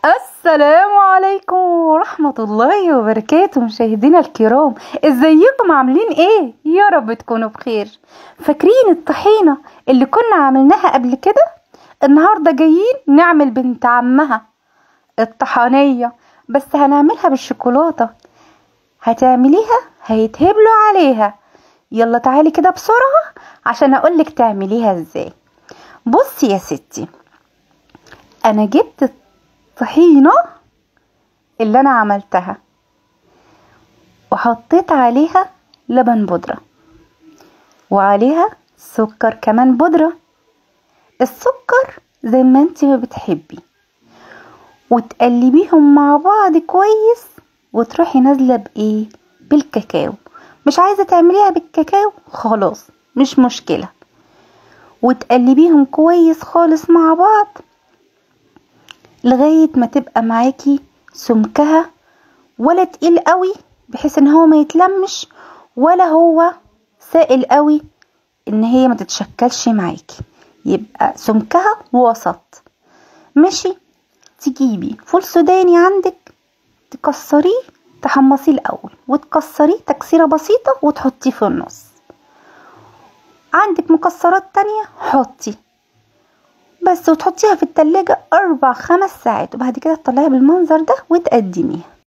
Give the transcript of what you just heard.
السلام عليكم ورحمة الله وبركاته مشاهدينا الكرام ازيكم عاملين ايه يا رب تكونوا بخير فاكرين الطحينة اللي كنا عملناها قبل كده النهاردة جايين نعمل بنت عمها الطحانية بس هنعملها بالشوكولاتة هتعمليها هيتهبلوا عليها يلا تعالي كده بسرعة عشان اقولك تعمليها ازاي بصي يا ستي انا جبت الطحينة اللي انا عملتها وحطيت عليها لبن بودرة وعليها سكر كمان بودرة السكر زي ما انت ما بتحبي وتقلبيهم مع بعض كويس وتروحي نازلة بايه بالكاكاو مش عايزة تعمليها بالكاكاو خلاص مش مشكلة وتقلبيهم كويس خالص مع بعض لغاية ما تبقى معاكي سمكها ولا تقيل قوي بحيث ان هو ما يتلمش ولا هو سائل قوي ان هي ما تتشكلش معاكي يبقى سمكها وسط ماشي تجيبي فول سوداني عندك تكسريه تحمصيه الاول وتكسريه تكسيره بسيطه وتحطيه في النص عندك مكسرات تانية حطي بس وتحطيها في التلاجة أربع خمس ساعات وبعد كده تطلعيها بالمنظر ده وتقدميها